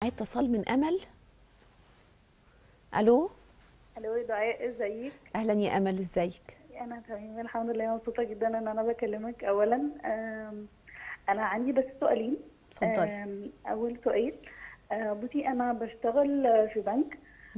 اتصال من امل الو الو دعاء ازيك اهلا يا امل ازيك انا تمام الحمد لله مبسوطه جدا ان انا بكلمك اولا آم، انا عندي بس سؤالين اتفضلي. آم، اول سؤال آه، بصي انا بشتغل آه، في بنك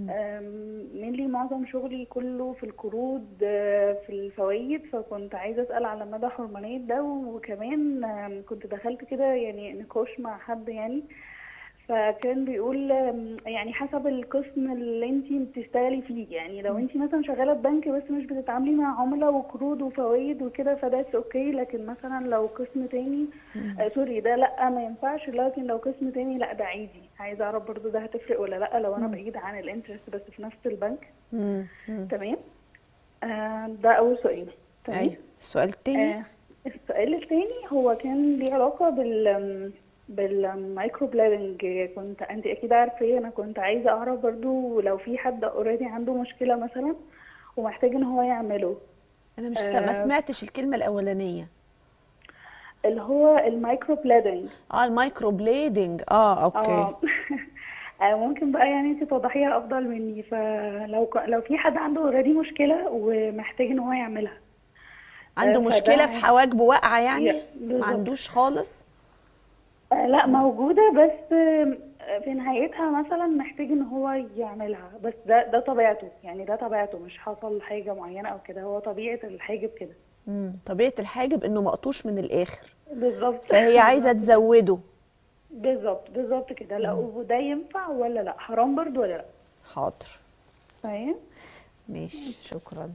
مينلي معظم شغلي كله في القروض آه، في الفوائد فكنت عايزه اسال على مدى حرمانيه ده وكمان آم، كنت دخلت كده يعني نقاش مع حد يعني فكان بيقول آم، يعني حسب القسم اللي انت بتشتغلي فيه يعني لو انت مثلا شغاله في بنك بس مش بتتعاملي مع عملاء وقروض وفوائد وكده فده اوكي لكن مثلا لو قسم تاني آه سوري ده لا ما ينفعش لكن لو قسم تاني لا ده عادي عايزه اعرف برضو ده هتفرق ولا لا لو انا بعيد عن الانترست بس في نفس البنك مم. مم. تمام آه ده اول سؤال تمام ايوه السؤال التاني آه السؤال الثاني هو كان ليه علاقة بال بالمايكرو بلادنج كنت انت اكيد عارفة انا كنت عايزة اعرف برضو لو في حد اوريدي عنده مشكلة مثلا ومحتاج ان هو يعمله انا مش ما سمعتش الكلمه الاولانيه اللي هو المايكرو بلادنج اه المايكرو بليدنج اه اوكي اه آه، ممكن بقى يعني انت توضحيها افضل مني فلو ك- لو في حد عنده اوريدي مشكلة ومحتاج ان هو يعملها عنده آه، مشكله فده- في حواجبه واقعه يعني يا- ما بالظبط. عندوش خالص آه، لا موجودة بس آه، في نهايتها مثلا محتاج ان هو يعملها بس ده ده طبيعته يعني ده طبيعته مش حصل حاجة معينة او كده هو طبيعة الحاجب كده مم. طبيعه الحاجب انه مقطوش من الاخر بالظبط فهي عايزه تزوده بالظبط بالظبط كده لا وده ينفع ولا لا حرام برضو ولا لا حاضر فاهم ماشي شكرا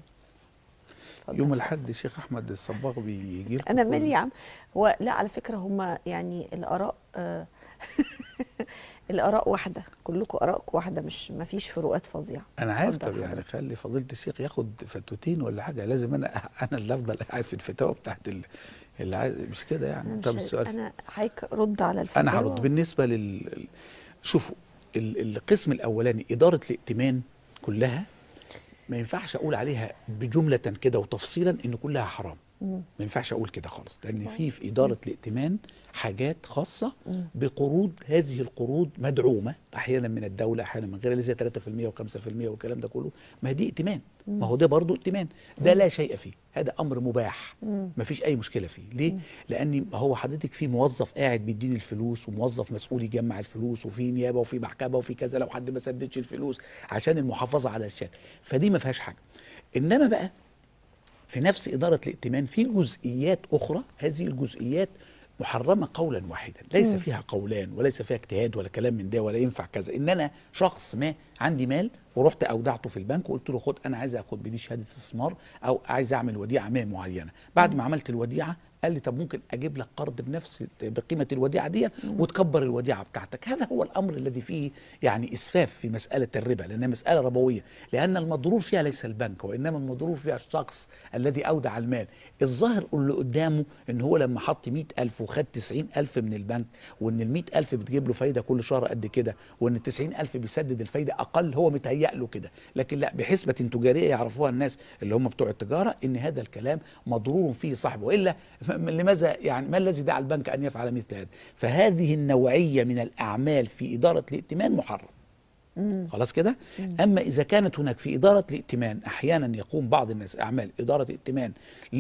يوم الاحد شيخ احمد الصباغ بيجي لكم انا كل- مالي يا عم هو لا على فكره هما يعني الاراء آه الاراء واحده كلكم ارائكم واحده مش ما فيش فروقات فظيعه انا عارف اتفضل طب يعني حضرتك. خلي فضيله الشيخ ياخد فتوتين ولا حاجه لازم انا انا اللي افضل قاعد في الفتاوى بتاعت ال- اللي عايز مش كده أنا يعني مش طب ه- السؤال انا حضرتك رد على الفتاوى انا هرد بالنسبه لل شوفوا ال- القسم الاولاني اداره الائتمان كلها ما ينفعش اقول عليها بجمله كده وتفصيلا ان كلها حرام ما ينفعش اقول كده خالص لان في في اداره الائتمان حاجات خاصه بقروض هذه القروض مدعومه احيانا من الدوله احيانا من غيرها اللي زي 3% و5% والكلام ده كله ما هي دي ائتمان ما هو ده برضه ائتمان ده لا شيء فيه هذا امر مباح ما فيش اي مشكله فيه ليه لان هو حضرتك في موظف قاعد بيديني الفلوس وموظف مسؤول يجمع الفلوس وفي نيابه وفي محكمه وفي كذا لو حد ما سددش الفلوس عشان المحافظه على الشكل فدي ما فيهاش حاجه انما بقى في نفس إدارة الائتمان في جزئيات أخرى هذه الجزئيات محرمة قولا واحدا ليس فيها قولان وليس فيها اجتهاد ولا كلام من ده ولا ينفع كذا إن أنا شخص ما عندي مال ورحت أودعته في البنك وقلت له خد أنا عايز أخد بدي شهادة استثمار أو عايز أعمل وديعة ما معينة بعد ما عملت الوديعة قال لي طب ممكن اجيب لك قرض بنفس بقيمه الوديعه دي وتكبر الوديعه بتاعتك هذا هو الامر الذي فيه يعني اسفاف في مساله الربا لانها مساله ربويه لان المضرور فيها ليس البنك وانما المضرور فيها الشخص الذي اودع المال الظاهر اللي قدامه ان هو لما حط 100000 وخد 90000 من البنك وان ال 100000 بتجيب له فايده كل شهر قد كده وان ال 90000 بيسدد الفايده اقل هو متهيأ له كده لكن لا بحسبه تجاريه يعرفوها الناس اللي هم بتوع التجاره ان هذا الكلام مضرور فيه صاحبه والا لماذا يعني ما الذي دعا البنك ان يفعل مثل هذا فهذه النوعيه من الاعمال في اداره الائتمان محرم خلاص كده اما اذا كانت هناك في اداره الائتمان احيانا يقوم بعض الناس اعمال اداره ائتمان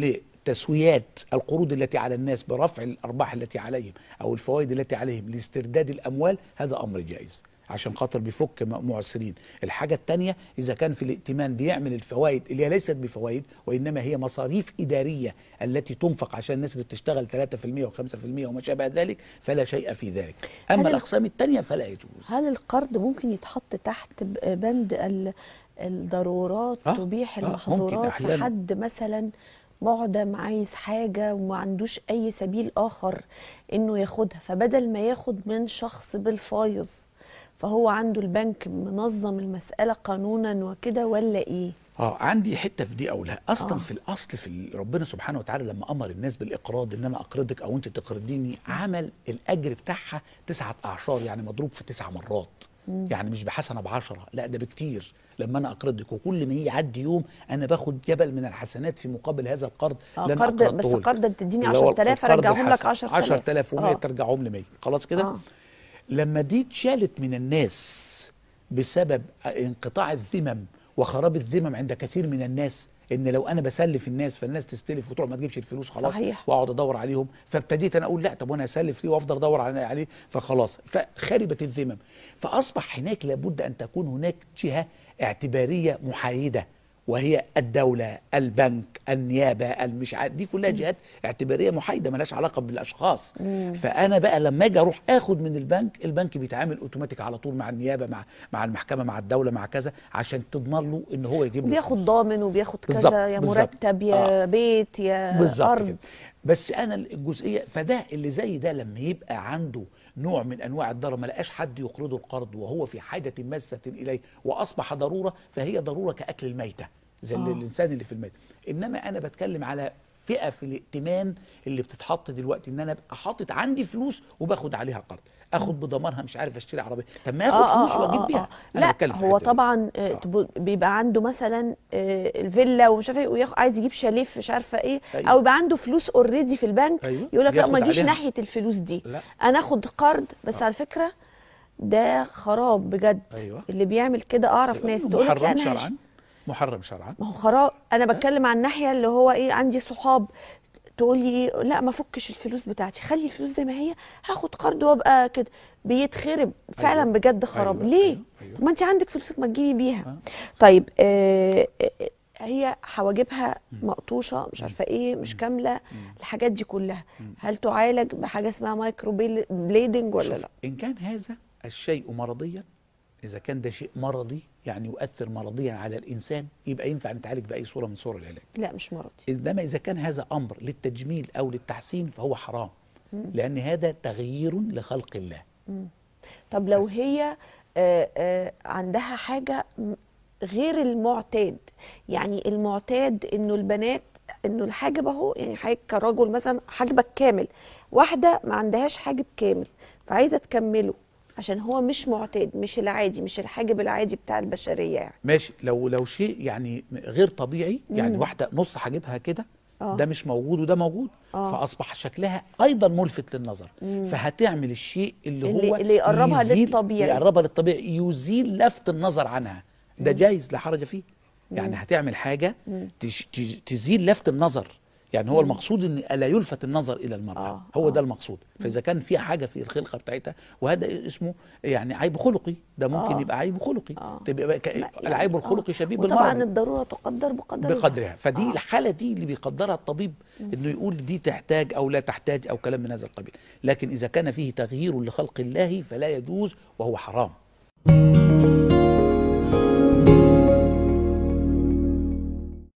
لتسويات القروض التي على الناس برفع الارباح التي عليهم او الفوائد التي عليهم لاسترداد الاموال هذا امر جائز عشان خاطر بيفك م- معسرين الحاجة التانية إذا كان في الائتمان بيعمل الفوائد اللي هي ليست بفوائد وإنما هي مصاريف إدارية التي تنفق عشان الناس اللي بتشتغل 3% و5% وما شابه ذلك فلا شيء في ذلك هل أما ال- الأقسام التانية فلا يجوز هل القرض ممكن يتحط تحت ب- بند ال- الضرورات آه، تبيح آه، ممكن المحظورات أحياناً. فحد مثلا معدم عايز حاجة وما عندوش أي سبيل آخر إنه ياخدها فبدل ما ياخد من شخص بالفايظ فهو عنده البنك منظم المسألة قانونا وكده ولا إيه؟ اه عندي حته في دي او لا اصلا آه. آه. في الاصل في ال- ربنا سبحانه وتعالى لما امر الناس بالاقراض ان انا اقرضك او انت تقرضيني عمل الاجر بتاعها تسعه اعشار يعني مضروب في تسع مرات يعني مش بحسنه بعشره لا ده بكتير لما انا اقرضك وكل ما يعدي يوم انا باخد جبل من الحسنات في مقابل هذا القرض آه، اللي أنا قرض- أقرضته بس لك. قرض تديني اللي هو 10,000 القرض أرجعهم لك الحسن. 10,000. 10000 و100 آه. ترجعهم لي 100 خلاص كده آه. لما دي اتشالت من الناس بسبب انقطاع الذمم وخراب الذمم عند كثير من الناس ان لو انا بسلف الناس فالناس تستلف وتروح ما تجيبش الفلوس خلاص صحيح. واقعد ادور عليهم فابتديت انا اقول لا طب وانا اسلف ليه وافضل ادور على- عليه فخلاص فخربت الذمم فاصبح هناك لابد ان تكون هناك جهه اعتباريه محايده وهي الدولة البنك النيابة المش عارف دي كلها جهات اعتبارية محايدة ملهاش علاقة بالأشخاص فأنا بقى لما أجي أروح أخد من البنك البنك بيتعامل أوتوماتيك على طول مع النيابة مع مع المحكمة مع الدولة مع كذا عشان تضمن له إن هو يجيب له بياخد الفلوس. ضامن وبياخد بالظبط، كذا يا بالظبط. مرتب يا آه. بيت يا بالظبط ارض كده بس انا الجزئيه فده اللي زي ده لما يبقى عنده نوع من انواع الضرر ما لقاش حد يقرضه القرض وهو في حاجه ماسه اليه واصبح ضروره فهي ضروره كاكل الميته زي آه. آه. الانسان اللي في الميت انما انا بتكلم على فئه في الائتمان اللي بتتحط دلوقتي ان انا ابقى حاطط عندي فلوس وباخد عليها قرض اخد بضمانها مش عارف اشتري عربيه طب ما اخد فلوس واجيب بيها أنا لا بتكلم في هو الحتة دي. طبعا آه. آه. تبو- بيبقى عنده مثلا آه، الفيلا ومش عارف ايه وياخ- عايز يجيب شاليه في مش عارفه ايه أيوة. او يبقى عنده فلوس اوريدي في البنك أيوة. يقول لك لا ياخد ما تجيش عليها. ناحيه الفلوس دي لا. انا اخد قرض بس على فكره ده خراب بجد أيوة. اللي بيعمل كده اعرف ناس تقول لك لا محرم انا هش- شرعا محرم شرعا ما هو خراب انا بتكلم عن الناحيه اللي هو ايه عندي صحاب تقول لي إيه لا ما فكش الفلوس بتاعتي خلي الفلوس زي ما هي هاخد قرض وابقى كده بيتخرب فعلا أيوة. بجد خراب أيوة. ليه أيوة. أيوة. طب ما انت عندك فلوسك ما تجيبي بيها آه. طيب آه آه، هي حواجبها مقطوشه مش عارفه ايه مش كامله الحاجات دي كلها هل تعالج بحاجه اسمها مايكرو بيل- بليدنج ولا شوف، لا إن كان هذا الشيء مرضيا إذا كان ده شيء مرضي يعني يؤثر مرضيا على الإنسان يبقى ينفع نتعالج بأي صورة من صور العلاج لا مش مرضي إنما إذا كان هذا أمر للتجميل أو للتحسين فهو حرام لأن هذا تغيير لخلق الله طب لو بس. هي آه، آه، عندها حاجة م- غير المعتاد يعني المعتاد انه البنات انه الحاجب اهو يعني حضرتك كرجل مثلا حاجبك كامل واحدة ما عندهاش حاجب كامل فعايزة تكمله عشان هو مش معتاد مش العادي مش الحاجب العادي بتاع البشرية يعني ماشي لو لو شيء يعني غير طبيعي يعني واحدة نص حاجبها كده آه. ده مش موجود وده موجود آه. فأصبح شكلها أيضا ملفت للنظر فهتعمل الشيء اللي, اللي- هو اللي يقربها يزيل- للطبيعي. يقربها للطبيعي يزيل لفت النظر عنها ده جايز لا حرج فيه يعني هتعمل حاجة تش- تج- تزيل لفت النظر يعني هو المقصود ان لا يلفت النظر الى المراه آه، هو آه. ده المقصود فاذا كان في حاجه في الخلقه بتاعتها وهذا اسمه يعني عيب خلقي ده ممكن آه. يبقى عيب خلقي آه. تبقى ك- يعني العيب آه. الخلقي شبيه وطبعا بالمرض الضرورة تقدر بقدر بقدرها فدي آه. الحاله دي اللي بيقدرها الطبيب انه يقول دي تحتاج او لا تحتاج او كلام من هذا القبيل لكن اذا كان فيه تغيير لخلق الله فلا يجوز وهو حرام